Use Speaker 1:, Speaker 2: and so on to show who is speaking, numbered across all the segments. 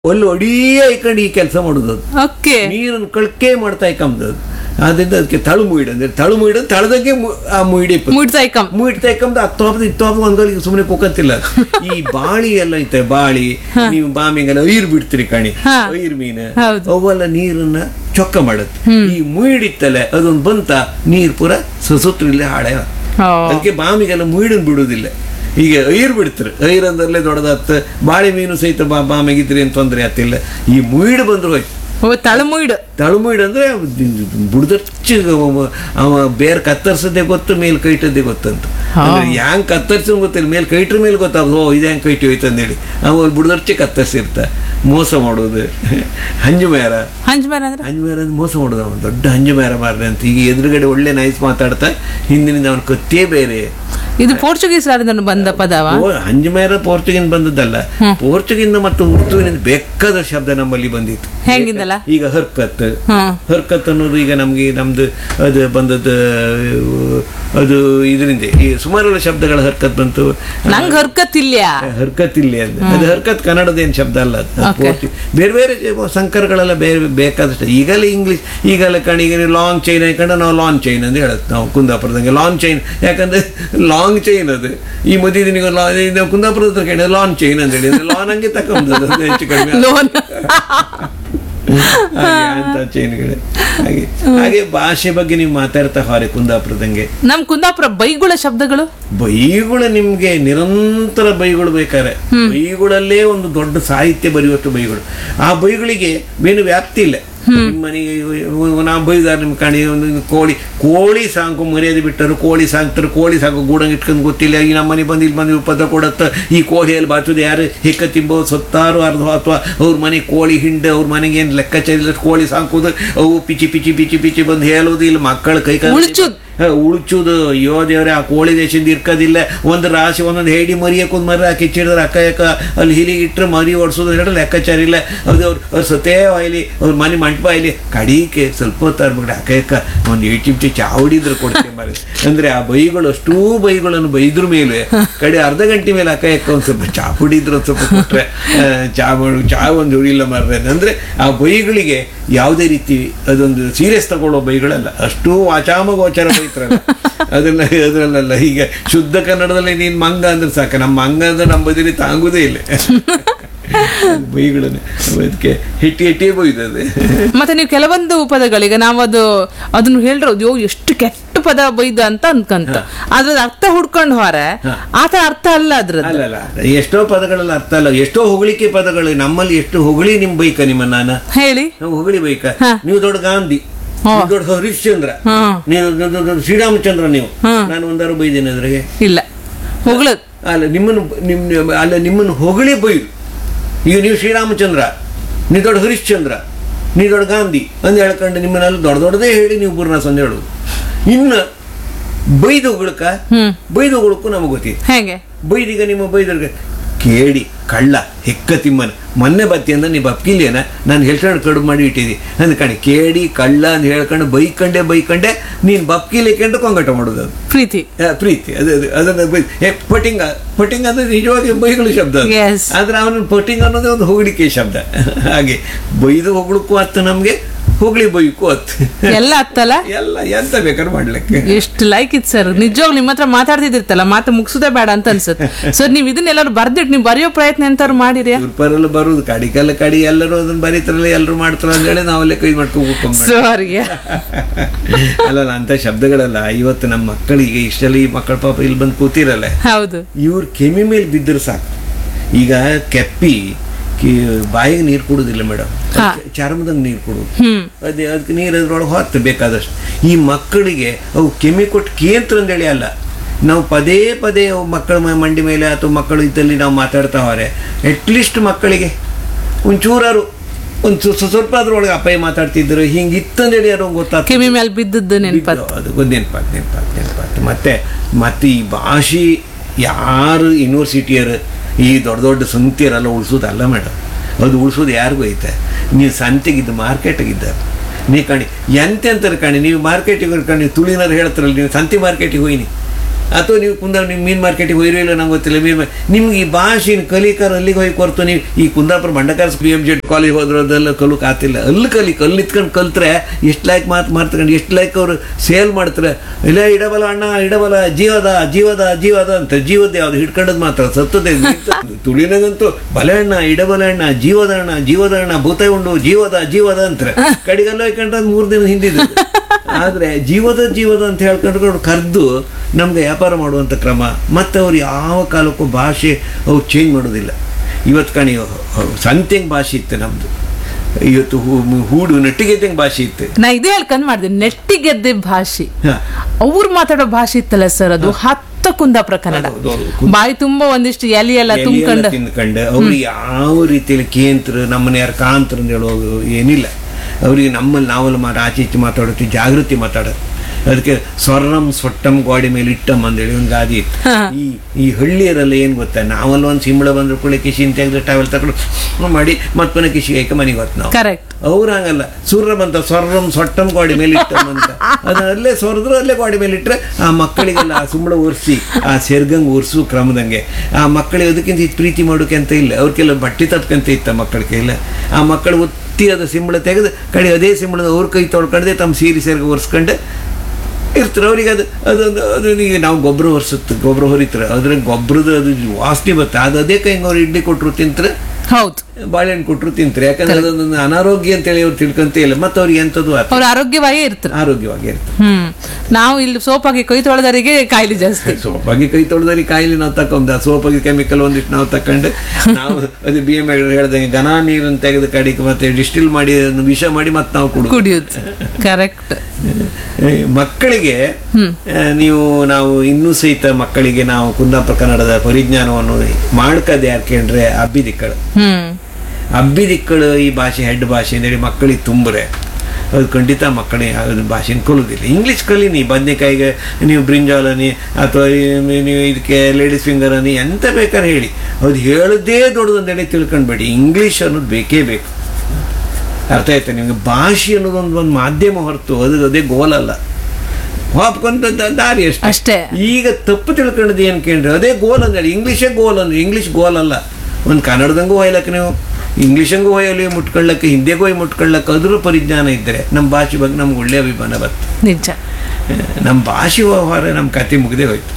Speaker 1: ಒಳ್ಳೆ ಒಡಿಯ ಇಕೊಂಡು ಈ ಕೆಲಸ ಮಾಡುದು ಅದು
Speaker 2: ಓಕೆ
Speaker 1: ನೀರನ್ನು ಕಳ್ಕೆ ಮಾಡ್ತಾ ಇಕ್ಕಂಬದು ಅದರಿಂದ ಅದಕ್ಕೆ ತಳು ಮುಯಿಡ್ ಅಂದ್ರೆ ತಳು ಮುಯಿಡ್ ಅಂದ್ರೆ ತಳದಕ್ಕೆ ಮು- ಆ ಮುಯಿಡಿ
Speaker 2: ಮುಡ್ಸೈಕಂ
Speaker 1: ಮುಯಿಡ್ತಾ ಇಕ್ಕಂಬ ಹತ್ತೊಬ್ಬದು ಇತ್ತೊಬ್ಬ ಒಂದೊಲಿಗೆ ಸುಮ್ಮನೆ ಕೂಕಂತಿಲ್ಲ ಈ ಬಾಳಿ ಎಲ್ಲ ಐತೆ ಬಾಳಿ ನೀವು ಬಾಮಿಗೆಲ್ಲ ಐರ್ ಬಿಡ್ತೀರಿ ಕಣಿ
Speaker 2: ಹಾ.
Speaker 1: ಐರ್ ಮೀನು
Speaker 2: ಹೌದು.
Speaker 1: ಅವೆಲ್ಲ ನೀರನ್ನ ಚೊಕ್ಕ ಮಾಡುತ್ತೆ ಈ ಮುಯಿಡಿತ್ತಲ್ಲ ಅದೊಂದು ಬಂತ ನೀರ್ ಪೂರ ಸುಸುತ್ರಿಲ್ಲೇ ಹಾಳೆ
Speaker 2: ಓ.
Speaker 1: ಅದಕ್ಕೆ ಬಾಮಿಗೆಲ್ಲ ಮುಯಿಡನ್ ಬಿಡುವುದಿಲ್ಲ ಈಗ ಐರ್ ಬಿಡ್ತಾರೆ ಐರ್ ಅಂದ್ರಲ್ಲೇ ದೊಡ್ಡದಾಗ್ತ ಬಾಳೆ ಮೀನು ಸಹಿತ ಬಾ ಬಾಮಿಗಿದ್ರಿ ಅಂತ ತೊಂದರೆ ಆಗ್ತಿಲ್ಲ ಈ ಮುಯಿಡು ಬಂದ್ರು ಹೋಯ್ತು
Speaker 2: ಓ ತಳಮುಯ್ಡು
Speaker 1: ತಳುಮುಯಿಡ್ ಅಂದ್ರೆ ಬುಡ್ದಚ್ಚ ಅವ ಬೇರೆ ಕತ್ತರ್ಸದೇ ಗೊತ್ತು ಮೇಲ್ ಕೈಟದ್ದೇ ಗೊತ್ತಂತ ಅಂದ್ರೆ ಹ್ಯಾಂಗ್ ಕತ್ತರ್ಸ ಗೊತ್ತಿಲ್ಲ ಮೇಲ್ ಕೈಟ್ರ ಮೇಲೆ ಗೊತ್ತಾಗ ಓ ಇದು ಹೆಂಗ್ ಕೈಟಿ ಹೋಯ್ತು ಅಂತೇಳಿ ಅವ ಬುಡ್ದಚ್ಚೆ ಕತ್ತರಿಸಿರ್ತ ಮೋಸ ಮಾಡೋದು ಹಂಜು ಮೇರ
Speaker 2: ಹಂಚ್ ಮೇರ ಅಂದ್ರೆ
Speaker 1: ಹಂಜು ಮೇರ ಅಂದ್ರೆ ಮೋಸ ಮಾಡೋದು ಅವನು ದೊಡ್ಡ ಹಂಜು ಮೇರ ಮಾರ್ರೆ ಅಂತ ಈಗ ಎದುರುಗಡೆ ಒಳ್ಳೆ ನೈಸ್ ಮಾತಾಡ್ತಾ ಹಿಂದಿನಿಂದ ಅವನ ಕತ್ತೇ ಬೇರೆ
Speaker 2: ಇದು ಪೋರ್ಚುಗೀಸ್ ರಾಜ್ಯದಿಂದ ಬಂದ ಪದವ
Speaker 1: ಓ, ಹಂಜುಮೇರ ಪೋರ್ಚುಗಿನ್ ಬಂದದ್ದಲ್ಲ ಪೋರ್ಚುಗಿನ್ ಮತ್ತು ಉರ್ದುವಿನಿಂದ ಬೇಕಾದ ಶಬ್ದ ನಮ್ಮಲ್ಲಿ ಬಂದಿತ್ತು
Speaker 2: ಹೆಂಗಿಂದಲ್ಲ
Speaker 1: ಈಗ ಹರ್ಕತ್
Speaker 2: ಹ್ಮ್
Speaker 1: ಹರ್ಕತ್ ಅನ್ನೋದು ಈಗ ನಮ್ಗೆ ನಮ್ದು ಅದು ಬಂದದ್ದು ಅದು ಇದರಿಂದ ಈ ಸುಮಾರೆಲ್ಲ ಶಬ್ದಗಳ ಹರ್ಕತ್ ಬಂತು
Speaker 2: ನಂಗ್ ಹರ್ಕತ್ತಿಲ್ಯ
Speaker 1: ಹರ್ಕತ್ ಇಲ್ಲಿ ಅಂತ ಅದು ಹರ್ಕತ್ ಕನ್ನಡದೇನು ಶಬ್ದ ಅಲ್ಲ ಅದು. ಅದು
Speaker 2: Okay.
Speaker 1: ಪೋರ್ಚು- ಬೇರೆ ಬೇರೆ ಸಂಕರಗಳೆಲ್ಲ ಬೇರೆ ಬೇಕಾದಷ್ಟು ಈಗಲೇ ಇಂಗ್ಲಿಷ್ ಈಗಲೇ ಕಣಿಗೆ ಲಾಂಗ್ ಚೈನ್ ಹಾಕೊಂಡು ನಾವು ಲಾಂಗ್ ಚೈನ್ ಅಂತ ಹೇಳುತ್ತೆ ನಾವು ಕುಂದಾಪುರದಂಗೆ ಲಾಂಗ್ ಚೈನ್ ಯಾಕಂದ್ರೆ ಲಾಂಗ್ ಚೈನ್ ಅದು ಈ ಮದುವೆ ದಿನಿಗೆ ಲಾ- ಇದು ಕುಂದಾಪುರದ ಹತ್ರ ಕೇಳಿ ಲಾಂಗ್ ಚೈನ್ ಅಂತ ಹೇಳಿ ಲಾನ್ ಹಂಗೆ ತಕೊಂಬುದು ಅದು ಹೆಚ್ಚು ಕಡಿಮೆ
Speaker 2: ಲೋನ್
Speaker 1: ಹಾಗೆ ಅಂತ ಚೈನ್ಗಳು ಹಾಗೆ ಹಾಗೆ ಭಾಷೆ ಬಗ್ಗೆ ನೀವು ಮಾತಾಡ್ತಾ ಹೊರೆ ಕುಂದಾಪುರದಂಗೆ
Speaker 2: ನಮ್ ಕುಂದಾಪುರ ಬೈಗುಳ ಶಬ್ದಗಳು
Speaker 1: ಬೈಗಳು ನಿಮ್ಗೆ ನಿರಂತರ ಬೈಗಳು ಬೇಕಾರೆ ಬೈಗಳಲ್ಲೇ ಒಂದು ದೊಡ್ಡ ಸಾಹಿತ್ಯ ಬರೆಯುವಷ್ಟು ಬೈಗಳು ಆ ಬೈಗಳಿಗೆ ಏನು ವ್ಯಾಪ್ತಿ ಇಲ್ಲ ನಿಮ್ಮ ಮನೆಗೆ ನಾ ಬೈದಾರ ನಿಮ್ ಕಣಿ ಒಂದು ಕೋಳಿ ಕೋಳಿ ಸಾಂಕು ಮರ್ಯಾದೆ ಬಿಟ್ಟರು ಕೋಳಿ ಸಾಂಗ್ತಾರೆ ಕೋಳಿ ಸಾಕು ಗೂಡಂಗ್ ಇಟ್ಕೊಂಡು ಗೊತ್ತಿಲ್ಲ ಈ ನಮ್ಮ ಮನೆ ಬಂದು ಇಲ್ಲಿ ಬಂದು ಪದ ಕೊಡತ್ತ ಈ ಕೋಳಿಯಲ್ಲಿ ಬಾಚುದು ಯಾರು ಹಿಕ್ಕ ತಿಂಬೋ ಸತ್ತಾರು ಅರ್ಧ ಅಥವಾ ಅವ್ರ ಮನೆ ಕೋಳಿ ಹಿಂಡು ಅವ್ರ ಮನೆಗೆ ಏನು ಲೆಕ್ಕಾಚಾರ ಇಲ್ಲ ಕೋಳಿ ಸಾಂಕುದು ಅವು ಪಿಚಿ ಪಿಚಿ ಪಿಚಿ ಪಿಚಿ ಬಂದು ಹೇಳೋದು ಇಲ್ಲ ಮಕ್ಕಳ ಕೈ ಕಾಲು
Speaker 2: ಉಳ್ಚುದ್.
Speaker 1: ಹ, ಉಳ್ಚುದು ಅಯ್ಯೋ ದೇವ್ರೆ ಆ ಕೋಳಿ ದೇಶದಿಂದ ಇರ್ಕೋದಿಲ್ಲ ಒಂದು ರಾಶಿ ಒಂದೊಂದು ಹೇಡಿ ಮರಿಯಕ್ಕೆ ಒಂದು ಮರ ಹಾಕಿ ಚಿಡಿದ್ರೆ ಅಕ್ಕ ಯಾಕ ಅಲ್ಲಿ ಹಿಲಿಗೆ ಇಟ್ಟರೆ ಮರಿ ಓಡಿಸೋದು ಹೇಳಿ ಲೆಕ್ಕಾಚಾರ ಇಲ್ಲ ಅದು ಅವ್ರು ಅವ್ರು ಸತೇ ಆಯ್ಲಿ ಅವ್ರ ಮನೆ ಮಂಟಪ ಆಯ್ಲಿ ಕಡೀಕೆ ಸ್ವಲ್ಪ ಹೊತ್ತು ಅರ್ಬಿಟ್ಟು ಅಕ್ಕ ಯಾಕ ಒಂದು ಏಟ್ ಚಿಮ್ಟಿ ಚಾ ಹೊಡಿದ್ರೆ ಕೊಡ್ತೇವೆ ಮರಿ ಅಂದ್ರೆ ಆ ಬೈಗಳು ಅಷ್ಟೂ ಬೈಗಳನ್ನು ಬೈದ್ರ ಮೇಲೆ ಕಡೆ ಅರ್ಧ ಗಂಟೆ ಮೇಲೆ ಅಕ್ಕ ಯಾಕ ಒಂದು ಸ್ವಲ್ಪ ಚಾ ಕುಡಿದ್ರು ಒಂದು ಸ್ವಲ್ಪ ಕೊಟ್ರೆ ಆ, ಚಾ ಮಾಡು ಚಾ ಒಂದು ಉಳಿಲ್ಲ ಮಾರ್ರೆ ಅಂದ್ರೆ ಆ ಬೈಗಳಿಗೆ ಯಾವುದೇ ರೀತಿ ಅದೊಂದು ಸೀರಿಯಸ್ ತಗೊಳ್ಳೋ ಬೈಗಳಲ್ಲ ಅಷ್ಟು ವಾಚಾಮಗೋಚರ ಬೈತ್ರಲ್ಲ ಅದನ್ನ ಅದ್ರಲ್ಲ ಈಗ ಶುದ್ಧ ಕನ್ನಡದಲ್ಲಿ ನೀನ್ ಮಂಗ ಅಂದ್ರೆ ಸಾಕ ನಮ್ಮ ಮಂಗ ಅಂದ್ರೆ ನಮ್ಮ ಬದಿಲಿ ತಾಂಗುದೇ ಇಲ್ಲ ಬೈಗಳನ್ನ ಅದಕ್ಕೆ ಹಿಟ್ಟಿ ಹಿಟ್ಟಿ ಬೈದದೆ
Speaker 2: ಮತ್ತೆ ನೀವು ಕೆಲವೊಂದು ಪದಗಳಿಗೆ ನಾವು ಅದು ಅದನ್ನು ಹೇಳಿರೋದು ಯೋ ಎಷ್ಟು ಕೆಟ್ಟ ಪದ ಬೈದ ಅಂತ ಅನ್ಕಂತ ಅದ್ರ ಅರ್ಥ ಹುಡ್ಕೊಂಡು ಹೊರೆ ಆತರ ಅರ್ಥ ಅಲ್ಲ ಅದ್ರದ್ದು
Speaker 1: ಅಲ್ಲಲ್ಲ ಎಷ್ಟೋ ಪದಗಳಲ್ಲಿ ಅರ್ಥ ಅಲ್ಲ ಎಷ್ಟೋ ಹೊಗಳಿಕೆ ಪದಗಳು ನಮ್ಮಲ್ಲಿ ಎಷ್ಟು ಹೊಗಳಿ ನಿಮ್ ಬೈಕ ನಿಮ್ಮ ನಾನು
Speaker 2: ಹೇಳಿ
Speaker 1: ನಾವು ಹೊಗಳಿ ಬೈಕ ನೀವು ದೊಡ್ಡ ಗಾಂಧಿ ನೀವು ದೊಡ್ಡ ಹರಿಶ್ಚಂದ್ರ
Speaker 2: ಹಾ
Speaker 1: ನೀವು ದೊಡ್ಡ ದೊಡ್ಡ ಶ್ರೀರಾಮಚಂದ್ರ ನೀವು ನಾನು ಒಂದಾರು ಬೈದೇನೆ ಅದ್ರಾಗೆ
Speaker 2: ಇಲ್ಲ ಹೊಗಳದ್
Speaker 1: ಅಲ್ಲ ನಿಮ್ಮನ್ನು ನಿಮ್ಮ ಅಲ್ಲ ನಿಮ್ಮನ್ನು ಹೊಗಳಿ ಬೈದು ಈಗ ನೀವು ಶ್ರೀರಾಮಚಂದ್ರ ನೀವು ದೊಡ್ಡ ಹರಿಶ್ಚಂದ್ರ ನೀವು ದೊಡ್ಡ ಗಾಂಧಿ ಅಂತ ಹೇಳ್ಕೊಂಡು ನಿಮ್ಮನ್ನೆಲ್ಲ ದೊಡ್ಡ ದೊಡ್ಡದೇ ಹೇಳಿ ನೀವು ಪೂರ್ಣ ಸಂಜೆ ಹೇಳುದು ಇನ್ನು ಬೈದು ಹೊಗಳಕ
Speaker 2: ಹ್ಮ್
Speaker 1: ಬೈದು ಹೊಗಳಕ್ಕೂ ನಮಗೆ ಗೊತ್ತಿದೆ
Speaker 2: ಹೇಗೆ
Speaker 1: ಬೈದೀಗ ನಿಮ್ಮ ಬೈದರ್ಗೆ ಕೇಳಿ ಕಳ್ಳ ಹೆಕ್ಕ ತಿಮ್ಮನ ಮೊನ್ನೆ ಬತ್ತಿ ಅಂದ್ರೆ ನೀವು ಬಪ್ಕಿಲ್ಲೇನ ನಾನು ಹೇಳ್ಕೊಂಡು ಕಡುಬು ಮಾಡಿ ಇಟ್ಟಿದ್ದಿ ಅಂದ್ಕಣಿ ಕೇಳಿ ಕಳ್ಳ ಅಂತ ಹೇಳ್ಕೊಂಡು ಬೈಕಂಡೆ ಬೈಕಂಡೆ ನೀನು ಬಪ್ಕಿಲಿಕೊಂಡು ಕೊಂಗಟ ಮಾಡೋದು ಅದು
Speaker 2: ಪ್ರೀತಿ
Speaker 1: ಆ, ಪ್ರೀತಿ ಅದು ಅದು ಅದನ್ನ ಬೈ ಏ, ಪಟಿಂಗ ಪಟಿಂಗ ಅಂದ್ರೆ ನಿಜವಾಗಿ ಬೈಗಳು ಶಬ್ದ ಅದು.
Speaker 2: Yes.
Speaker 1: ಆದ್ರೆ ಅವನ ಪಟಿಂಗ್ ಅನ್ನೋದೇ ಒಂದು ಹೊಗಳಿಕೆ ಶಬ್ದ ಹಾಗೆ ಬೈದು ಹೊಗಳಕ್ಕೂ ಅತ್ತು ನಮ್ಗೆ ಹೊಗಳಿ ಬೈಕು ಅತ್ತು
Speaker 2: ಎಲ್ಲ ಅತ್ತಲ್ಲ
Speaker 1: ಎಲ್ಲ ಎಂತ ಬೇಕಾದ್ರೂ ಮಾಡ್ಲಿಕ್ಕೆ
Speaker 2: ಎಷ್ಟು ಲೈಕ್ ಇತ್ತು ಸರ್ ನಿಜವಾಗ್ ನಿಮ್ಮ ಹತ್ರ ಮಾತಾಡ್ತಿದ್ದಿರ್ತಲ್ಲ ಮಾತು ಮುಗಿಸೋದೇ ಬೇಡ ಅಂತ ಅನ್ಸುತ್ತೆ ಸರ್ ನೀವು ಇದನ್ನೆಲ್ಲರೂ ಬರ್ದಿಟ್ಟು ನೀವು ಬರೆಯೋ ಪ್ರಯತ್ನ ಎಂತಾರು ಮಾಡಿದ್ಯಾ
Speaker 1: ಇವ್ರ ಬರುದು ಕಡಿಕಲ್ಲ ಕಡಿ ಎಲ್ಲರೂ ಅದನ್ನ ಬರೀತಾರಲ್ಲ ಎಲ್ಲರೂ ಮಾಡ್ತಾರ ಅಂತೇಳಿ ನಾವಲ್ಲೇ ಕೈ ಮಾಡ್ಕೊಂಡು
Speaker 2: ಸಾರಿ
Speaker 1: ಅಲ್ಲ ಅಂತ ಶಬ್ದಗಳಲ್ಲ ಇವತ್ತು ನಮ್ಮ ಮಕ್ಕಳಿಗೆ ಇಷ್ಟೆಲ್ಲ ಈ ಮಕ್ಕಳ ಪಾಪ ಇಲ್ಲಿ ಬಂದು ಕೂತಿರಲ್ಲ
Speaker 2: ಹೌದು
Speaker 1: ಇವ್ರ ಕೆಮ್ಮಿ ಮೇಲೆ ಬಿದ್ದರೆ ಸಾಕು ಈಗ ಕೆಪ್ಪಿ ಕಿ- ಬಾಯಿಗೆ ನೀರು ಕೊಡುದಿಲ್ಲ ಮೇಡಮ್
Speaker 2: ಹಾ.
Speaker 1: ಚರ್ಮದಂಗೆ ನೀರು ಕೊಡುದು
Speaker 2: ಹ್ಮ್
Speaker 1: ಅದೇ ಅದಕ್ಕೆ ನೀರು ಅದ್ರೊಳಗೆ ಹೊತ್ತು ಬೇಕಾದಷ್ಟು ಈ ಮಕ್ಕಳಿಗೆ ಅವು ಕೆಮ್ಮಿ ಕೊಟ್ಟು ಕೇಂದ್ರ ಅಂತೇಳಿ ಅಲ್ಲ ನಾವು ಪದೇ ಪದೇ ಅವು ಮಕ್ಕಳ ಮ- ಮಂಡಿ ಮೇಲೆ ಅಥವಾ ಮಕ್ಕಳು ಇದ್ದಲ್ಲಿ ನಾವು ಮಾತಾಡ್ತಾ ಹೋರೆ ಅಟ್ಲೀಸ್ಟ್ ಮಕ್ಕಳಿಗೆ ಒಂಚೂರಾರು ಒಂದು ಸ್ವ- ಸ್ವಲ್ಪ ಅದ್ರೊಳಗೆ ಅಪಾಯ ಮಾತಾಡ್ತಿದ್ರು ಹಿಂಗೆ ಇತ್ತಂದೇಳಿ ಯಾರೋ ಗೊತ್ತಾಗ್ತದೆ
Speaker 2: ಕಿವಿ ಮೇಲೆ ಬಿದ್ದದ್ದು ನೆನ್ಪತ್
Speaker 1: ಅದು ಒಂದು ನೆನಪಾತ್ ನೆನಪಾತ್ ನೆನಪಾತ್ ಮತ್ತೆ ಮತ್ತೆ ಈ ಭಾಷೆ ಯಾರು ಯೂನಿವರ್ಸಿಟಿಯರು ಈ ದೊಡ್ಡ ದೊಡ್ಡ ಸಂತಿಯರೆಲ್ಲ ಉಳಿಸೋದಲ್ಲ ಮೇಡಮ್ ಅದು ಉಳಿಸೋದು ಯಾರಿಗೂ ಐತೆ ನೀವು ಸಂತೆಗಿದ್ದು ಮಾರ್ಕೆಟಿಗಿದ್ದ ನೀ ಕಣಿ ಎಂತೆಂತಾರೆ ಕಣಿ ನೀವು ಮಾರ್ಕೆಟಿಗೆ ಕಣಿ ತುಳಿನಾರು ಹೇಳ್ತಾರಲ್ಲ ನೀವು ಸಂತೆ ಮಾರ್ಕೆಟಿಗೆ ಹೋಯ್ನಿ ಅಥವಾ ನೀವು ಕುಂದ ನೀವು ಮೀನ್ ಮಾರ್ಕೆಟಿಗೆ ಹೋಗಿರೋ ಇಲ್ಲ ನಂಗೆ ಗೊತ್ತಿಲ್ಲ ಮೀನ್ ಮಾರ್- ನಿಮ್ಗೆ ಈ ಭಾಷೆನ ಕಲಿಕಾರ ಅಲ್ಲಿಗೆ ಹೋಗಿ ಕೊರ್ತು ನೀವು ಈ Kundapura Bhandarkar P M Z college ಹೋದ್ರು ಅದೆಲ್ಲ ಕಲಿಕ್ ಆತಿಲ್ಲ ಅಲ್ಲಿ ಕಲಿ ಕಲ್ಲಿ ಇತ್ಕೊಂಡು ಕಲ್ತ್ರೆ ಎಷ್ಟು ಲೈಕ್ ಮಾತು ಮಾಡ್ತ್ಕೊಂಡು ಎಷ್ಟು ಲೈಕ್ ಅವರು ಸೇಲ್ ಮಾಡ್ತಾರೆ ಇಲ್ಲ ಇಡಬಲ ಅಣ್ಣ ಇಡಬಲ ಜೀವದ ಜೀವದ ಜೀವದ ಅಂತ ಜೀವದ ಯಾವ್ದು ಹಿಡ್ಕೊಂಡದ್ ಮಾತ್ರ ಸತ್ತದೆ ತುಳಿನಾಗಂತೂ ಬಲೆ ಅಣ್ಣ ಇಡಬಲ ಅಣ್ಣ ಜೀವದ ಅಣ್ಣ ಜೀವದ ಅಣ್ಣ ಭೂತ ಉಂಡು ಜೀವದ ಜೀವದ ಅಂತಾರೆ ಕಡಿಗೆಲ್ಲ ಹೋಯ್ಕೊಂಡ್ರೆ ಮೂರು ದಿನ ಹಿಂದಿದ್ದು ಆದ್ರೆ ಜೀವದ ಜೀವದ ಅಂತ ಹೇಳ್ಕೊಂಡು ಕರೆದು ನಮ್ಗೆ ವ್ಯಾಪಾರ ಮಾಡುವಂಥ ಕ್ರಮ ಮತ್ತೆ ಅವ್ರು ಯಾವ ಕಾಲಕ್ಕೂ ಭಾಷೆ ಅವ್ರು ಚೇಂಜ್ ಮಾಡೋದಿಲ್ಲ ಇವತ್ತು ಕಣಿ ಸಂತೆಂಗ್ ಭಾಷೆ ಇತ್ತು ನಮ್ದು ಇವತ್ತು ಹೂ- ಹೂಡು ನಟ್ಟಿಗೆದ್ದಂಗೆ ಭಾಷೆ ಇತ್ತು
Speaker 2: ನಾ ಇದೇ ಹೇಳ್ಕೊಂಡ್ ಮಾಡಿದೆ ನೆಟ್ಟಿಗೆದ್ದೆ ಭಾಷೆ
Speaker 1: ಹ.
Speaker 2: ಅವ್ರು ಮಾತಾಡೋ ಭಾಷೆ ಇತ್ತಲ್ಲ ಸರ್ ಅದು ಹತ್ತ ಕುಂದಾಪುರ ಕನ್ನಡ
Speaker 1: ಹೌದು, ಹೌದು.
Speaker 2: ಬಾಯಿ ತುಂಬಾ ಒಂದಿಷ್ಟು ಎಲಿ ಎಲ್ಲ
Speaker 1: ಎಲೆ ಎಲ್ಲ
Speaker 2: ತುಂಬ್ಕೊಂಡು
Speaker 1: ತಿಂದ್ಕೊಂಡು ಅವ್ರು ಯಾವ ರೀತಿಯಲ್ಲಿ ಕೇಂದ್ರ ನಮ್ಮನ್ನ ಯಾರು ಕಾಂತ್ರ ಅಂತ ಹೇಳೋದು ಏನಿಲ್ಲ ಅವ್ರಿಗೆ ನಮ್ಮಲ್ಲಿ ನಾವಲ್ಲಿ ಮಾಡ ಆಚೆ ಈಚೆ ಮಾತಾಡೋದು ಜಾಗೃತಿ ಮಾತಾಡೋದು ಅದಕ್ಕೆ ಸ್ವರ್ಣಂ ಸ್ವಟ್ಟಂ ಗೋಡೆ ಮೇಲೆ ಇಟ್ಟಂ ಅಂದೇಳಿ ಒಂದು ಗಾದಿ ಇತ್ತು ಈ ಈ ಹಳ್ಳಿಯರೆಲ್ಲ ಏನು ಗೊತ್ತಾ ನಾವಲ್ಲ ಒಂದು ಸಿಂಬಳ ಬಂದ್ರೆ ಕೂಡ ಕಿಶಿನ್ ತೆಗೆದು ಟಾವೆಲ್ ತಗೊಂಡು ಮಾಡಿ ಮತ್ತೆ ಪುನಃ ಕಿಶಿಗೆ ಹಾಕಿ ಮನೆಗೆ ಹೊತ್ತು ನಾವು
Speaker 2: ಕರೆಕ್ಟ್
Speaker 1: ಅವ್ರು ಹಂಗಲ್ಲ ಸೂರ್ಯ ಬಂತ ಸ್ವರ್ಣಂ ಸೊಟ್ಟಂ ಗೋಡೆ ಮೇಲೆ ಇಟ್ಟಂ ಅಂತ ಅದನ್ನ ಅಲ್ಲೇ ಸೊರದ್ರು ಅಲ್ಲೇ ಗೋಡೆ ಮೇಲೆ ಇಟ್ಟರೆ ಆ ಮಕ್ಕಳಿಗೆಲ್ಲ ಆ ಸುಂಬಳ ಒರೆಸಿ ಆ ಸೆರ್ಗಂಗ್ ಒರೆಸು ಕ್ರಮದಂಗೆ ಆ ಮಕ್ಕಳಿಗೆ ಅದಕ್ಕಿಂತ ಹೆಚ್ಚು ಪ್ರೀತಿ ಮಾಡೋಕೆ ಅಂತ ಇಲ್ಲ ಅವ್ರಿಗೆಲ್ಲ ಬಟ್ಟೆ ತಪ್ಕಂತ ಇತ್ತ ಮಕ್ಕಳ ಕೈಲ ಆ ಮಕ್ಕಳು ಒತ್ತಿ ಅದ ಸಿಂಬಳ ತೆಗೆದು ಕಡೆ ಅದೇ ಸಿಂಬಳದ ಅವ್ರ ಕೈ ತೊಳ್ಕೊಂಡೆ ತಮ್ಮ ಸೀರೆ ಸೆರ್ಗ ಒರೆಸ್ಕೊಂಡು ಇರ್ತಾರೆ ಅವ್ರಿಗೆ ಅದು ಅದೊಂದು ಅದು ಈಗ ನಾವು ಗೊಬ್ಬರ ಹೊರಿಸುತ್ತೆ ಗೊಬ್ಬರ ಹೊರಿತಾರೆ ಅದ್ರ ಗೊಬ್ಬರದ ಅದು ವಾಸನೆ ಬರುತ್ತೆ ಅದು ಅದೇ ಕೈ ಅವ್ರು ಇಡ್ಲಿ ಕೊಟ್ಟರು ತಿಂತಾರೆ
Speaker 2: ಹೌದು
Speaker 1: ಬಾಳೆಹಣ್ಣು ಕೊಟ್ಟರು ತಿಂತಾರೆ ಯಾಕಂದ್ರೆ ಅದೊಂದು ಅನಾರೋಗ್ಯ ಅಂತೇಳಿ ಅವ್ರು ತಿಳ್ಕೊಂತ ಇಲ್ಲ ಮತ್ತೆ ಅವ್ರಿಗೆ ಎಂಥದ್ದು ಆತ
Speaker 2: ಅವ್ರು ಆರೋಗ್ಯವಾಗೇ ಇರ್ತಾರೆ
Speaker 1: ಆರೋಗ್ಯವಾಗಿ ಇರ್ತದೆ
Speaker 2: ಹ್ಮ್ ನಾವು ಇಲ್ಲಿ ಸೋಪಾಗಿ ಕೈ ತೊಳೆದವರಿಗೆ ಕಾಯಿಲೆ ಜಾಸ್ತಿ
Speaker 1: ಸೋಪಾಗಿ ಕೈ ತೊಳೆದರಿ ಕಾಯಿಲೆ ನಾವು ತಕೊಂಡ ಸೋಪಾಗಿ ಕೆಮಿಕಲ್ ಒಂದಿಟ್ಟು ನಾವು ತಕೊಂಡು ನಾವು ಅದು ಬಿ ಎಮ್ ಹೇಳ್ದಂಗೆ ಘನ ನೀರನ್ನು ತೆಗೆದು ಕಡಿಗೆ ಮತ್ತೆ ಡಿಸ್ಟಿಲ್ ಮಾಡಿ ಅದನ್ನು ವಿಷ ಮಾಡಿ ಮತ್ತೆ ನಾವು ಕುಡಿದು
Speaker 2: ಕುಡಿಯೋದು ಕರೆಕ್ಟ್
Speaker 1: ಮಕ್ಕಳಿಗೆ ಆ, ನೀವು ನಾವು ಇನ್ನೂ ಸಹಿತ ಮಕ್ಕಳಿಗೆ ನಾವು ಕುಂದಾಪುರ ಕನ್ನಡದ ಪರಿಜ್ಞಾನವನ್ನು ಮಾಡ್ಕದೆ ಯಾರ್ಕೊಂಡ್ರೆ ಅಬ್ಬಿದಿಕ್ಕಳು
Speaker 2: ಹ್ಮ್
Speaker 1: ಅಬ್ಬಿದಿಕ್ಕಳು ಈ ಭಾಷೆ ಹೆಡ್ ಭಾಷೆ ಅಂತೇಳಿ ಮಕ್ಕಳಿಗೆ ತುಂಬರೆ ಅದು ಖಂಡಿತ ಮಕ್ಕಳಿಗೆ ಅದು ಭಾಷೆನ ಕಲಿಯೋದಿಲ್ಲ ಇಂಗ್ಲೀಷ್ ಕಲೀನಿ ಬದನೆಕಾಯಿಗೆ ನೀವು ಬ್ರಿಂಜಾಲನಿ ಅಥವಾ ಈ- ನೀವು ಇದಕ್ಕೆ ಲೇಡೀಸ್ ಫಿಂಗರ್ ಅನಿ ಎಂತ ಬೇಕಾದ್ರೆ ಹೇಳಿ ಅದು ಹೇಳೋದೇ ದೊಡ್ಡದು ಅಂತೇಳಿ ತಿಳ್ಕೊಳ್ಬೇಡಿ ಇಂಗ್ಲೀಷ್ ಅನ್ನೋದು ಬೇಕೇ ಬೇಕು ಅರ್ಥ ಆಯ್ತಾ ನಿಮಗೆ ಭಾಷೆ ಅನ್ನೋದು ಒಂದು ಒಂದು ಮಾಧ್ಯಮ ಹೊರತು ಅದು ಅದೇ ಗೋಲ್ ಅಲ್ಲ ಹಾಪ್ಕೊಂತ ದಾರಿ ಅಷ್ಟೇ
Speaker 2: ಅಷ್ಟೇ
Speaker 1: ಈಗ ತಪ್ಪು ತಿಳ್ಕೊಂಡದ್ದು ಏನು ಕೇಳ್ರಿ ಅದೇ ಗೋಲ್ ಅಂದ್ರೆ ಇಂಗ್ಲೀಷೇ ಗೋಲ್ ಅಂದ್ರೆ ಇಂಗ್ಲೀಷ್ ಗೋಲ್ ಅಲ್ಲ ಒಂದು ಕನ್ನಡದಂಗೂ ಹೋಯ್ಲಕ್ಕೆ ನೀವು ಇಂಗ್ಲೀಷಂಗೂ ಹೋಯಲಿ ಮುಟ್ಕೊಳ್ಳಕ್ಕೆ ಹಿಂದಿಗೂ ಹೋಗಿ ಮುಟ್ಕೊಳ್ಳಕ್ಕೆ ಅದ್ರ ಪರಿಜ್ಞಾನ ಇದ್ದರೆ ನಮ್ಮ ಭಾಷೆ ಬಗ್ಗೆ ನಮ್ಗೆ ಒಳ್ಳೆ ಅಭಿಮಾನ ಬರ್ತದೆ
Speaker 2: ನಿಜ
Speaker 1: ನಮ್ಮ ಭಾಷೆ ವ್ಯವಹಾರ ನಮ್ಮ ಕತೆ ಮುಗ್ದೇ ಹೋಯ್ತು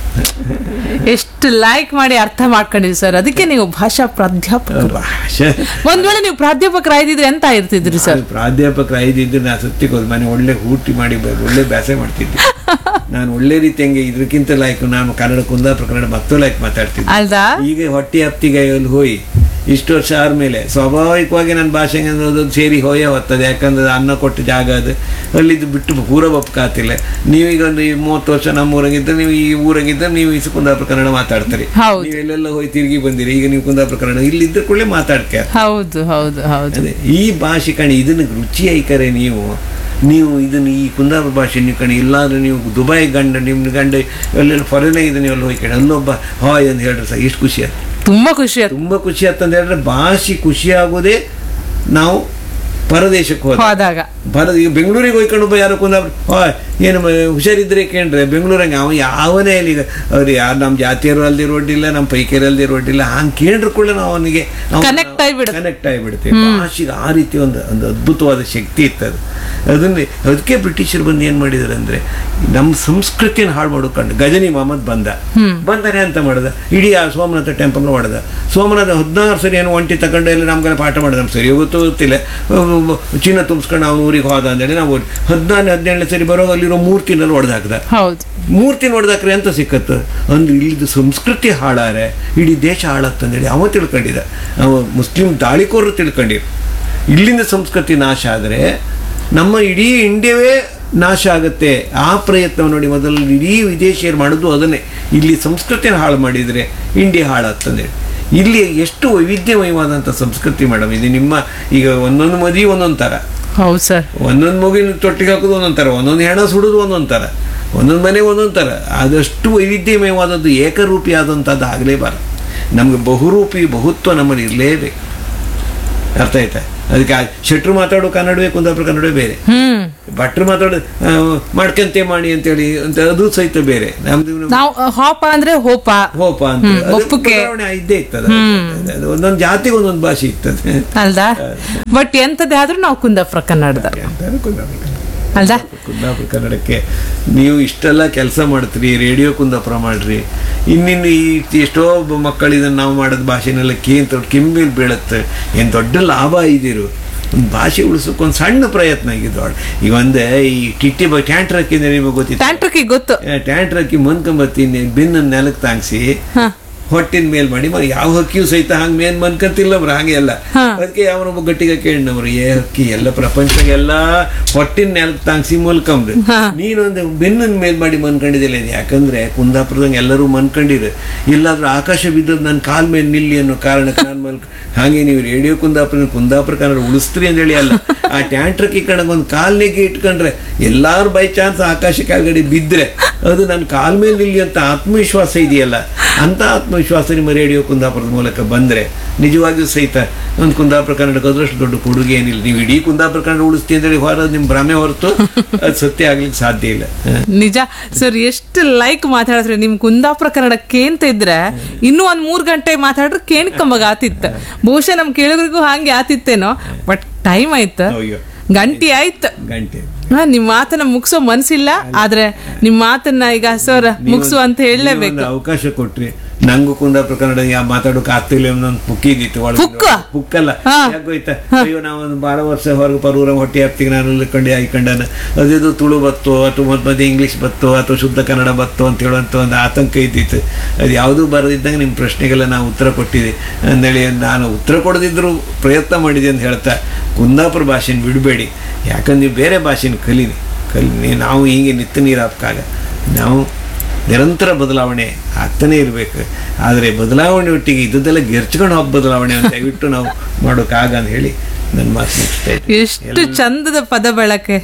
Speaker 2: ಎಷ್ಟು ಲೈಕ್ ಮಾಡಿ ಅರ್ಥ ಮಾಡ್ಕೊಂಡಿದ್ರಿ ಸರ್ ಅದಕ್ಕೆ ನೀವು ಭಾಷಾ ಪ್ರಾಧ್ಯಾಪಕ
Speaker 1: ಭಾಷೆ
Speaker 2: ಒಂದ್ ವೇಳೆ ನೀವು ಪ್ರಾಧ್ಯಾಪಕರಾಗಿದ್ರೆ ಎಂತ ಇರ್ತಿದ್ರಿ ಸರ್
Speaker 1: ನಾನು ಪ್ರಾಧ್ಯಾಪಕರು ಐದಿದ್ದು ನಾನು ಸತ್ಯಕ್ಕೆ ಹೋದ್ ಮನೆ ಒಳ್ಳೆ ಊಟಿ ಮಾಡಿ ಬ- ಒಳ್ಳೆ ಬ್ಯಾಸೆ ಮಾಡ್ತಿದ್ದೆ ನಾನು ಒಳ್ಳೆ ರೀತಿ ಹಂಗೆ ಇದಕ್ಕಿಂತ ಲೈಕ್ ನಾನು ಕನ್ನಡ ಕುಂದಾಪುರ ಕನ್ನಡ ಮತ್ತು ಲೈಕ್ ಮಾತಾಡ್ತಿದ್ದೆ
Speaker 2: ಅಲ್ದಾ
Speaker 1: ಈಗ ಹೊಟ್ಟೆ ಹಪ್ತಿಗೆ ಅಲ್ಲಿ ಹೋಗಿ ಇಷ್ಟು ವರ್ಷ ಆದ್ಮೇಲೆ ಸ್ವಾಭಾವಿಕವಾಗಿ ನನ್ನ ಭಾಷೆಗೆ ಅನ್ನೋದು ಸೇರಿ ಹೋಯೇ ಹೋಗ್ತದೆ ಯಾಕಂದ್ರೆ ಅನ್ನ ಕೊಟ್ಟ ಜಾಗ ಅದು ಅಲ್ಲಿದ್ದು ಬಿಟ್ಟು ಪೂರ ಬಪ್ಕಾತಿಲ್ಲ ನೀವೀಗ ಒಂದು ಈ ಮೂವತ್ತು ವರ್ಷ ನಮ್ಮ ಊರಾಗಿದ್ದರೆ ನೀವು ಈ ಊರಾಗಿದ್ದರೆ ನೀವು ಈ ಕುಂದಾಪುರ ಕನ್ನಡ ಮಾತಾಡ್ತೀರಿ
Speaker 2: ಹೌದು.
Speaker 1: ನೀವು ಎಲ್ಲೆಲ್ಲ ಹೋಗಿ ತಿರುಗಿ ಬಂದಿರಿ ಈಗ ನೀವು ಕುಂದಾಪುರ ಕನ್ನಡ ಇಲ್ಲಿದ್ದ ಕೂಡಲೇ ಮಾತಾಡ್ತೀರ
Speaker 2: ಹೌದು ಹೌದು ಹೌದು
Speaker 1: ಅದೇ ಈ ಭಾಷೆ ಕಣಿ ಇದನ್ನ ರುಚಿ ಐಕರೆ ನೀವು ನೀವು ಇದನ್ನು ಈ ಕುಂದಾಪುರ ಭಾಷೆ ನೀವು ಕಣಿ ಇಲ್ಲಾಂದ್ರೆ ನೀವು ದುಬೈ ಗಂಡ ನಿಮ್ಮ ಗಂಡ ಎಲ್ಲೆಲ್ಲ ಫಾರಿನಾಗ ಇದ್ದು ನೀವು ಅಲ್ಲಿ ಹೋಗಿ ಕಣಿ ಅಲ್ಲೊಬ್ಬ ಹಾಯ್ ಅಂತ ಹೇಳ್ರಿ ಸರ್ ಎಷ್ಟು ಖುಷಿ ಆಯ್ತು
Speaker 2: ತುಂಬಾ ಖುಷಿ ಆಯ್ತು
Speaker 1: ತುಂಬ ಖುಷಿ ಆಯ್ತು ಅಂತ ಹೇಳಿದ್ರೆ ಭಾಷೆ ಖುಷಿ ಆಗೋದೇ ನಾವು ಪರದೇಶಕ್ಕೆ ಹೋದ
Speaker 2: ಹೋದಾಗ
Speaker 1: ಭಾರತ ಈಗ ಬೆಂಗಳೂರಿಗೆ ಹೋಯ್ಕೊಂಡು ಒಬ್ಬ ಯಾರೋ ಕುಂದಾಪುರ ಹಾಯ್ ಏನು ಮ- ಹುಷಾರಿದ್ರೆ ಕೇಳ್ರೆ ಬೆಂಗಳೂರಂಗೆ ಅವ ಯಾವನೇ ಇಲ್ಲಿ ಅವ್ರು ಯಾರು ನಮ್ಮ ಜಾತಿಯರು ಅಲ್ದಿ ರೋಡಿಲ್ಲ ನಮ್ಮ ಪೈಕಿಯರು ಅಲ್ದಿ ರೋಡಿಲ್ಲ ಹಂಗೆ ಕೇಳ್ರು ಕೂಡ ನಾವು ಅವನಿಗೆ
Speaker 2: Connect ಆಗ್ಬಿಡುತ್ತೆ.
Speaker 1: ಕನೆಕ್ಟ್ ಆಗಿಬಿಡ್ತೀವಿ ಭಾಷೆಗೆ ಆ ರೀತಿ ಒಂದು ಒಂದು ಅದ್ಭುತವಾದ ಶಕ್ತಿ ಇತ್ತು ಅದು ಅದನ್ನೇ ಅದಕ್ಕೆ ಬ್ರಿಟಿಷರು ಬಂದು ಏನು ಮಾಡಿದ್ರು ಅಂದ್ರೆ ನಮ್ಮ ಸಂಸ್ಕೃತಿಯನ್ನು ಹಾಳು ಮಾಡ್ಕೊಂಡು ಗಜನಿ ಮೊಹಮ್ಮದ್ ಬಂದ ಬಂದರೆ ಅಂತ ಮಾಡ್ದ ಇಡೀ ಆ ಸೋಮನಾಥ ಟೆಂಪಲ್ ಹೊಡೆದ ಸೋಮನಾಥ ಹದಿನಾರು ಸರಿ ಏನು ಒಂಟಿ ತಗೊಂಡು ಎಲ್ಲ ನಮ್ಗೆಲ್ಲ ಪಾಠ ಮಾಡಿದ ನಮ್ಗೆ ಸರಿ ಗೊತ್ತು ಗೊತ್ತಿಲ್ಲ ಅಹ್ ಚಿನ್ನ ತುಂಬಿಸ್ಕೊಂಡು ಅವ್ನು ಊರಿಗೆ ಹೋದ ಅಂತೇಳಿ ನಾವು ಹದಿನಾರು ಹದಿನೇಳನೇ ಸರಿ ಬರೋ ಅಲ್ಲಿರೋ ಮೂರ್ತಿನಲ್ಲಿ ಹೊಡೆದು ಹಾಕ್ದ
Speaker 2: ಹೌದು
Speaker 1: ಮೂರ್ತಿ ನೋಡ್ದಾಕ್ರೆ ಎಂತ ಸಿಕ್ಕತ್ತು ಅಂದ್ರೆ ಇಲ್ಲಿದು ಸಂಸ್ಕೃತಿ ಹಾಳಾರೆ ಇಡೀ ದೇಶ ಹಾಳಾಗ್ತಂದೇಳಿ ಅವ ತಿಳ್ಕೊಂಡಿದ್ದ ಅವ ಮುಸ್ಲಿಂ ದಾಳಿಕೋರರು ತಿಳ್ಕೊಂಡಿರು ಇಲ್ಲಿಂದ ಸಂಸ್ಕೃತಿ ನಾಶ ಆದರೆ ನಮ್ಮ ಇಡೀ ಇಂಡಿಯಾವೇ ನಾಶ ಆಗುತ್ತೆ ಆ ಪ್ರಯತ್ನ ನೋಡಿ ಮೊದಲು ಇಡೀ ವಿದೇಶಿಯರು ಮಾಡೋದು ಅದನ್ನೇ ಇಲ್ಲಿ ಸಂಸ್ಕೃತಿನ ಹಾಳು ಮಾಡಿದರೆ ಇಂಡಿಯಾ ಹಾಳಾಗ್ತದೆ ಇಲ್ಲಿ ಎಷ್ಟು ವೈವಿಧ್ಯಮಯವಾದಂಥ ಸಂಸ್ಕೃತಿ ಮೇಡಮ್ ಇದು ನಿಮ್ಮ ಈಗ ಒಂದೊಂದು ಮದುವೆ ಒಂದೊಂದು ಥರ
Speaker 2: ಹೌದು ಸರ್
Speaker 1: ಒಂದೊಂದು ಮಗುವಿನ ತೊಟ್ಟಿಗೆ ಹಾಕೋದು ಒಂದೊಂದು ಥರ ಒಂದೊಂದು ಹೆಣ ಸುಡೋದು ಒಂದೊಂದು ಥರ ಒಂದೊಂದು ಮನೆಗೆ ಒಂದೊಂದು ಥರ ಆದಷ್ಟು ವೈವಿಧ್ಯಮಯವಾದದ್ದು ಏಕರೂಪಿ ಆದಂಥದ್ದು ಆಗಲೇಬಾರದು ನಮಗೆ ಬಹುರೂಪಿ ಬಹುತ್ವ ನಮ್ಮಲ್ಲಿ ಇರಲೇಬೇಕು ಅರ್ಥ ಆಯ್ತಾ ಅದಕ್ಕೆ ಆ ಶೆಟ್ರು ಮಾತಾಡೋ ಕನ್ನಡವೇ ಕುಂದಾಪುರ ಕನ್ನಡವೇ ಬೇರೆ
Speaker 2: ಹ್ಮ್
Speaker 1: ಭಟ್ರು ಮಾತಾಡೋ ಆ, ಮಾಡ್ಕಂತೆ ಮಾಡಿ ಅಂತೇಳಿ ಅಂತ ಅದು ಸಹಿತ ಬೇರೆ ನಮ್ದು
Speaker 2: ನಾವು ಹಾಪ ಅಂದ್ರೆ ಹೋಪ
Speaker 1: ಹೋಪ ಅಂತ
Speaker 2: ಹ್ಮ್,
Speaker 1: ಅದು
Speaker 2: ಒಪ್ಪುಗೆ.
Speaker 1: ಬದಲಾವಣೆ ಇದ್ದೇ ಇರ್ತದೆ ಅದು ಒಂದೊಂದು ಜಾತಿಗೆ ಒಂದೊಂದು ಭಾಷೆ ಇರ್ತದೆ
Speaker 2: ಅಲ್ದಾ ಬಟ್ ಎಂತದೇ ಆದ್ರೂ ನಾವು ಕುಂದಾಪುರ ಕನ್ನಡದ
Speaker 1: ಎಂತಾದ್ರೂ ಕುಂದಾಪುರ ಕನ್ನಡ.
Speaker 2: ಅಲ್ದಾ
Speaker 1: ಕುಂದಾಪುರ ಕನ್ನಡಕ್ಕೆ ನೀವು ಇಷ್ಟೆಲ್ಲ ಕೆಲಸ ಮಾಡ್ತೀರಿ ರೇಡಿಯೋ ಕುಂದಾಪುರ ಮಾಡ್ರಿ ಇನ್ನಿನ್ನು ಈ ಎಷ್ಟೋ ಬ- ಮಕ್ಕಳು ಇದನ್ನು ನಾವು ಮಾಡೋದು ಭಾಷೆನೆಲ್ಲ ಕೇಂತ ಕಿಂಬಿಲ್ ಬೀಳುತ್ತೆ ಏನು ದೊಡ್ಡ ಲಾಭ ಇದಿರು ಒಂದು ಭಾಷೆ ಉಳಿಸೋಕೆ ಒಂದು ಸಣ್ಣ ಪ್ರಯತ್ನ ಆಗಿದ್ದು ಈಗ ಒಂದೇ ಈ ಟಿಟ್ಟಿ ಬ ಟ್ಯಾಂಟ್ರ್ ಹಾಕಿದ್ರೆ ನಿಮಗೆ ಗೊತ್ತಿತ್ತು
Speaker 2: ಟ್ಯಾಂಟ್ರಕ್ಕೆ ಗೊತ್ತು
Speaker 1: ಟ್ಯಾಂಟ್ರ್ ಹಾಕಿ ಮನ್ಕೊಂಬತ್ತೀನಿ ಬೆನ್ನ ನೆಲಕ್ಕೆ ತಾಂಗ್ಸಿ
Speaker 2: ಹ
Speaker 1: ಹೊಟ್ಟಿನ ಮೇಲ್ ಮಾಡಿ ಮ- ಯಾವ ಹಕ್ಕಿಯೂ ಸಹಿತ ಹಂಗ್ ಮೇನ್ ಮನ್ಕಂತಿಲ್ಲ ಅವ್ರು ಹಾಗೆ ಅಲ್ಲ
Speaker 2: ಹಾ.
Speaker 1: ಅದಕ್ಕೆ ಯಾವನೊಬ್ಬ ಗಟ್ಟಿಗೆ ಕೇಳಿನವ್ರು ಏ ಹಕ್ಕಿ ಎಲ್ಲ ಪ್ರಪಂಚಗೆಲ್ಲ ಹೊಟ್ಟಿನ ನೆಲಕ್ಕೆ ತಾಂಗ್ಸಿ ಮಲ್ಕಂಬ್ರಿ
Speaker 2: ಹಾ.
Speaker 1: ನೀನೊಂದು ಬೆನ್ನನ್ ಮೇಲ್ ಮಾಡಿ ಮನ್ಕೊಂಡಿದ್ದಿಲ್ಲ ಇದು. ಯಾಕಂದ್ರೆ ಕುಂದಾಪುರದಂಗೆ ಎಲ್ಲರೂ ಮನ್ಕೊಂಡಿರು ಇಲ್ಲಾದ್ರೂ ಆಕಾಶ ಬಿದ್ದದ್ದು ನನ್ನ ಕಾಲ್ ಮೇಲೆ ನಿಲ್ಲಿ ಅನ್ನೋ ಕಾರಣಕ್ಕೆ ನಾನು ಮಲ್ಕ ಹಾಗೆ ನೀವು ರೇಡಿಯೋ ಕುಂದಾಪುರ ಕುಂದಾಪುರ ಕನ್ನಡ ಉಳಿಸ್ತ್ರಿ ಅಂತೇಳಿ ಅಲ್ಲ ಆ ಟ್ಯಾಂಟ್ರಕ್ಕೆ ಕಣಗೆ ಒಂದು ಕಾಲ್ನಿಗೆ ಇಟ್ಕೊಂಡ್ರೆ ಎಲ್ಲಾರು ಬೈ ಚಾನ್ಸ್ ಆಕಾಶ ಕೆಳಗಡೆ ಬಿದ್ರೆ ಅದು ನನ್ನ ಕಾಲ್ ಮೇಲೆ ನಿಲ್ಲಿ ಅಂತ ಆತ್ಮವಿಶ್ವಾಸ ಇದೆಯಲ್ಲ ಅಂತ ಆತ್ಮವಿಶ್ವಾಸ ನಿಮ್ಮ ರೇಡಿಯೋ ಕುಂದಾಪುರದ ಮೂಲಕ ಬಂದ್ರೆ ನಿಜವಾಗಿಯೂ ಸಹಿತ ಒಂದು ಕುಂದಾಪುರ ಕನ್ನಡಕ್ಕೆ ಅದರಷ್ಟು ದೊಡ್ಡ ಕೊಡುಗೆ ಏನಿಲ್ಲ ನೀವು ಇಡೀ ಕುಂದಾಪುರ ಕನ್ನಡ ಉಳಿಸ್ತಿ ಅಂತೇಳಿ ಹೊರ ನಿಮ್ಮ ಭ್ರಮೆ ಹೊರತು ಅದು ಸತ್ಯ ಆಗ್ಲಿಕ್ಕೆ ಸಾಧ್ಯ ಇಲ್ಲ ಹ.
Speaker 2: ನಿಜ ಸರ್ ಎಷ್ಟು ಲೈಕ್ ಮಾತಾಡಿದ್ರೆ ನಿಮ್ ಕುಂದಾಪುರ ಕನ್ನಡ ಕೇಂತ ಇದ್ರೆ ಇನ್ನೂ ಒಂದ್ ಮೂರ್ ಗಂಟೆ ಮಾತಾಡ್ರೆ ಕೇಣ್ಕಂಬಾಗ ಆತಿತ್ತು ಬಹುಶಃ ನಮ್ ಕೇಳಿದ್ರಿಗೂ ಹಂಗೆ ಆತಿತ್ತೇನೋ ಬಟ್ ಟೈಮ್ ಆಯ್ತು
Speaker 1: ಅಯ್ಯೋ
Speaker 2: ಗಂಟೆ ಆಯ್ತು
Speaker 1: ಗಂಟೆ
Speaker 2: ಹಾ, ನಿಮ್ ಮಾತನ್ನ ಮುಗಿಸೋ ಮನ್ಸಿಲ್ಲ ಆದ್ರೆ ನಿಮ್ ಮಾತನ್ನ ಈಗ ಸರ್ ಮುಗಿಸು ಅಂತ ಹೇಳಲೇಬೇಕು
Speaker 1: ನೀವೊಂದು ಅವಕಾಶ ಕೊಟ್ರಿ ನಂಗೂ ಕುಂದಾಪುರ ಕನ್ನಡ ಯಾ ಮಾತಾಡೋಕೆ ಆಗ್ತಿಲ್ಲ ಅನ್ನೊಂದು ಪುಕ್ಕಿ ಇದ್ದಿತ್ತು ಒಳಗೆ
Speaker 2: ಪುಕ್ಕ?
Speaker 1: ಪುಕ್ಕಲ್ಲ
Speaker 2: ಹಾ.
Speaker 1: ಯಾಕೋಯ್ತಾ ಅಯ್ಯೋ ನಾವೊಂದು ಭಾಳ ವರ್ಷ ಹೊರಗೆ ಪರೂರ ಹೊಟ್ಟೆ ಹತ್ತಿಗೆ ನಾನು ಇಳ್ಕೊಂಡು ಆಯ್ಕೊಂಡಾನ ಅದಿದು ತುಳು ಬತ್ತೋ ಅಥವಾ ಮತ್ತೆ ಮತ್ತೆ ಇಂಗ್ಲೀಷ್ ಬತ್ತೋ ಅಥವಾ ಶುದ್ಧ ಕನ್ನಡ ಬತ್ತೋ ಅಂತ ಹೇಳುವಂಥ ಒಂದು ಆತಂಕ ಇದ್ದಿತ್ತು ಅದು ಯಾವುದೂ ಬರದಿದ್ದಂಗೆ ನಿಮ್ಮ ಪ್ರಶ್ನೆಗೆಲ್ಲ ನಾವು ಉತ್ತರ ಕೊಟ್ಟಿದೆ ಅಂದೇಳಿ ನಾನು ಉತ್ತರ ಕೊಡದಿದ್ರು ಪ್ರಯತ್ನ ಮಾಡಿದೆ ಅಂತ ಹೇಳ್ತಾ ಕುಂದಾಪುರ ಭಾಷೆನ ಬಿಡಬೇಡಿ ಯಾಕಂದ್ರೆ ನೀವು ಬೇರೆ ಭಾಷೆನ ಕಲೀನಿ ಕಲಿ ನಾವು ಹೀಗೆ ನಿತ್ಯ ನೀರು ಹಾಕಾಗ ನಾವು ನಿರಂತರ ಬದಲಾವಣೆ ಆಗ್ತಾನೆ ಇರಬೇಕು ಆದರೆ ಬದಲಾವಣೆ ಒಟ್ಟಿಗೆ ಇದ್ದದೆಲ್ಲ ಗೆರ್ಚ್ಕೊಂಡು ಹೋಗಿ ಬದಲಾವಣೆ ಅಂತ ದಯವಿಟ್ಟು ನಾವು ಮಾಡೋಕ್ಕಾಗ ಅಂತ ಹೇಳಿ ನನ್ನ ಮಾತು ಮುಗಿಸ್ತಾ ಇದ್ದೀನಿ
Speaker 2: ಎಷ್ಟು ಚಂದದ ಪದ ಬಳಕೆ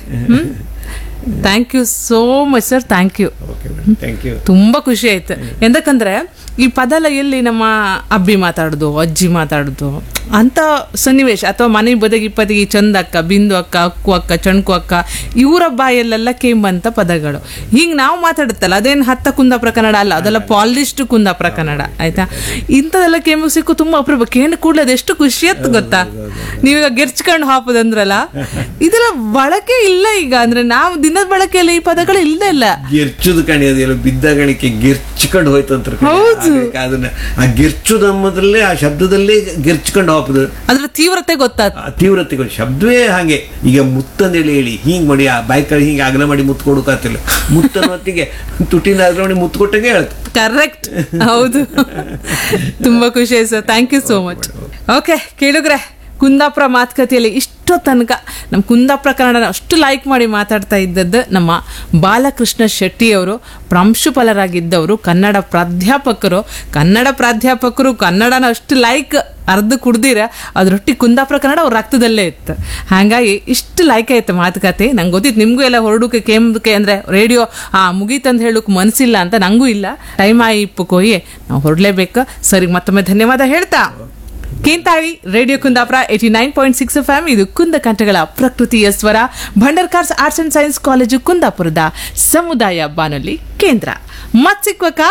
Speaker 2: thank you so much sir thank you
Speaker 1: okay madam thank you
Speaker 2: ತುಂಬಾ ಖುಷಿ ಆಯ್ತು ಎಂದಕ್ಕಂದ್ರೆ ಈ ಪದ ಎಲ್ಲ ಎಲ್ಲಿ ನಮ್ಮ ಅಬ್ಬಿ ಮಾತಾಡುದು ಅಜ್ಜಿ ಮಾತಾಡುದು ಅಂತ ಸನ್ನಿವೇಶ ಅಥವಾ ಮನೆ ಬದಗಿ ಪದಗಿ ಚಂದಕ್ಕ ಬಿಂದು ಅಕ್ಕ ಅಕ್ಕು ಅಕ್ಕ ಚಣ್ಕು ಅಕ್ಕ ಇವರ ಬಾಯಲ್ಲೆಲ್ಲ ಕೇಂಬಂತ ಪದಗಳು ಹಿಂಗ್ ನಾವು ಮಾತಾಡುತ್ತಲ್ಲ ಅದೇನು ಹತ್ತ ಕುಂದಾಪುರ ಕನ್ನಡ ಅಲ್ಲ ಅದೆಲ್ಲ ಪಾಲಿಶ್ಡ್ ಕುಂದಾಪುರ ಕನ್ನಡ ಆಯ್ತಾ ಇಂಥದೆಲ್ಲ ಕೇಂಬು ಸಿಕ್ಕು ತುಂಬಾ ಅಪರೂಪ ಕೇಂದ್ರ ಕೂಡಲೇ ಅದೆಷ್ಟು ಖುಷಿ ಆಯ್ತು ಗೊತ್ತಾ ನೀವೀಗ ಗೆರ್ಚ್ಕೊಂಡು ಹಾಪುದಂದ್ರಲ್ಲ ಇದೆಲ್ಲ ಬಳಕೆ ಇಲ್ಲ ಈಗ ಅಂದ್ರೆ ನಾವು ದಿನದ ಬಳಕೆಯಲ್ಲಿ ಈ ಪದಗಳು ಇಲ್ಲೇ ಇಲ್ಲ
Speaker 1: ಗೆರ್ಚುದು ಕಣಿ ಅದೆಲ್ಲ ಬಿದ್ದಗಳಿಕೆ ಗೆರ್ಚ್ಕೊಂಡು ಹೋಯ್ತು ಅಂತ ಕಣೆ. ಹಾಗಾಗಿ ಅದನ್ನ ಆ ಗೆರ್ಚುದು ಅನ್ನೋದ್ರಲ್ಲೇ ಆ ಶಬ್ದದಲ್ಲೇ ಗೆರ್ಚ್ಕೊಂಡು ಹೋಗ್ಬೋದು
Speaker 2: ಅದ್ರ ತೀವ್ರತೆ ಗೊತ್ತಾಯ್ತು
Speaker 1: ಆ ತೀವ್ರತೆಗಳು ಶಬ್ದವೇ ಹಾಗೆ ಈಗ ಮುತ್ತಂದೇಳಿ ಹೇಳಿ ಹಿಂಗ್ ಮಾಡಿ ಆ ಬಾಯ್ಕಲ್ಲಿ ಹಿಂಗೆ ಅಗಲ ಮಾಡಿ ಮುತ್ತು ಕೊಡೋಕಾತಿಲ್ಲ ಮುತ್ತನ ಹೊತ್ತಿಗೆ ತುಟಿನ ಅಗಲ ಮಾಡಿ ಮುತ್ತು ಕೊಟ್ಟಂಗೆ ಹೇಳ್ತು
Speaker 2: ಕರೆಕ್ಟ್ ಹೌದು ತುಂಬಾ ಖುಷಿ ಆಯ್ತು sir thank you so much okay ಕೇಳಿದ್ರೆ ಕುಂದಾಪುರ ಮಾತುಕತೆಯಲ್ಲಿ ಇಷ್ಟೋ ತನಕ ನಮ್ಮ ಕುಂದಾಪುರ ಕನ್ನಡನ ಅಷ್ಟು ಲೈಕ್ ಮಾಡಿ ಮಾತಾಡ್ತಾ ಇದ್ದದ್ದು ನಮ್ಮ ಬಾಲಕೃಷ್ಣ ಶೆಟ್ಟಿ ಅವರು ಪ್ರಾಂಶುಪಾಲರಾಗಿದ್ದವರು ಕನ್ನಡ ಪ್ರಾಧ್ಯಾಪಕರು ಕನ್ನಡ ಪ್ರಾಧ್ಯಾಪಕರು ಕನ್ನಡನ ಅಷ್ಟು ಲೈಕ್ ಅರ್ಧ ಕುಡ್ದಿರ ಅದ್ರೊಟ್ಟಿಗೆ ಕುಂದಾಪುರ ಕನ್ನಡ ಅವ್ರ ರಕ್ತದಲ್ಲೇ ಇತ್ತು ಹಾಗಾಗಿ ಇಷ್ಟು ಲೈಕ್ ಆಯ್ತು ಮಾತುಕತೆ ನಂಗೆ ಗೊತ್ತಿತ್ತು ನಿಮಗೂ ಎಲ್ಲ ಹೊರಡೋಕೆ ಕೇಂಬಕ್ಕೆ ಅಂದ್ರೆ ರೇಡಿಯೋ ಆ ಮುಗೀತಂತ ಹೇಳೋಕೆ ಮನಸ್ಸಿಲ್ಲ ಅಂತ ನಂಗೂ ಇಲ್ಲ ಟೈಮ್ ಆಯಿ ಇಪ್ಪು ಕೊಯ್ಯೆ ನಾವು ಹೊರಡ್ಲೇಬೇಕು ಸರಿ ಮತ್ತೊಮ್ಮೆ ಧನ್ಯವಾದ ಹೇಳ್ತಾ ಕೇಂತಾಳಿ radio Kundapura eighty nine point six F M ಇದು ಕುಂದ ಕಂಠಗಳ ಪ್ರಕೃತಿಯ ಸ್ವರ Bhandarkars arts and science college ಕುಂದಾಪುರದ ಸಮುದಾಯ ಬಾನುಲಿ ಕೇಂದ್ರ ಮತ್ ಸಿಕ್ವಕ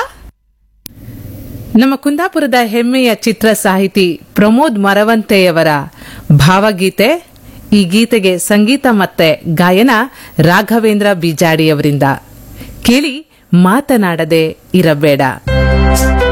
Speaker 2: ನಮ್ಮ ಕುಂದಾಪುರದ ಹೆಮ್ಮೆಯ ಚಿತ್ರ ಸಾಹಿತಿ ಪ್ರಮೋದ್ ಮರವಂತೆಯವರ ಭಾವಗೀತೆ ಈ ಗೀತೆಗೆ ಸಂಗೀತ ಮತ್ತೆ ಗಾಯನ ರಾಘವೇಂದ್ರ ಬಿಜಾಡಿಯವರಿಂದ ಕೇಳಿ ಮಾತನಾಡದೆ ಇರಬೇಡ